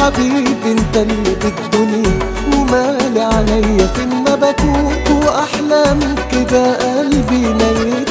حبيبي انت اللي بالدنيا ومالي عليا فين ما بكون واحلام كده قلبي ما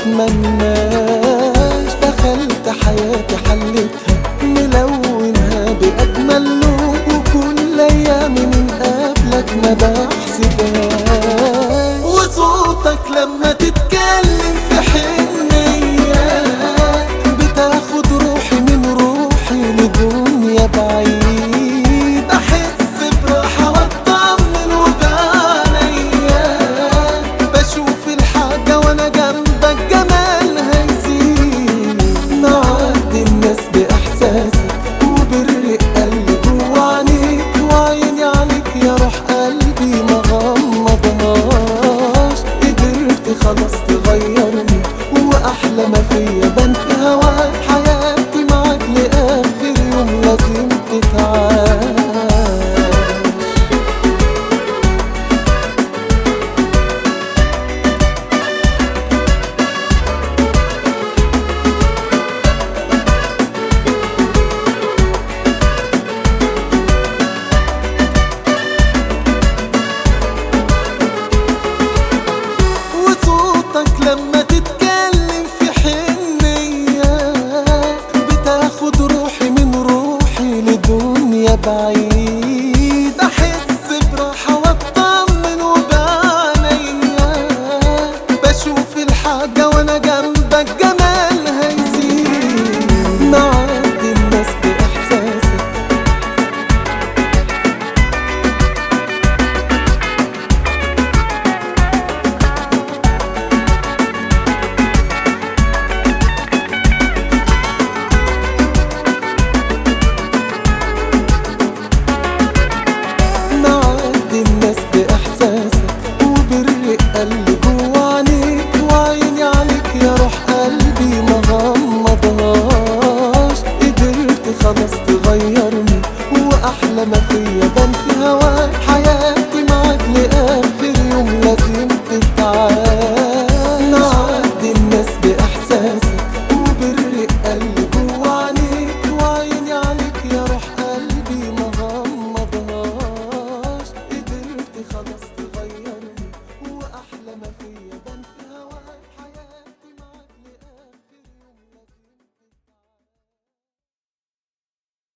يتمناش دخلت حياتي حلتها ملونها باجمل لون وكل ايامي من قبلك ما بحسبهاش وصوتك لما تتكلم في حنية بتاخد روحي من روحي لدنيا بعيد احس براحة واطمن وبعنيا بشوف الحاجة وانا جنبك جمالها يزيد معدي الناس باحساسك وبرق قلبي جوا عينيك وعيني عليك يا روح قلبي ما غمضهاش قدرت خلاص تغيرني واحلى ما فيا بان في هواك حياتي معاك لاخر يوم لازم تتعاش وصوتك لما تتكلم في حنية بتاخد روحي من روحي لدنيا بعيد أحس براحة واطمن وبعنيا بشوف الحاجة وانا جنبك جمالها يزيد معدي الناس بإحساسك معدي الناس بإحساسك وبرق قلبي جوا عينيك وعيني عليك يا روح قلبي ما غمضهاش قدرت خلاص تغيرني وأحلى ما فيا بان في هواك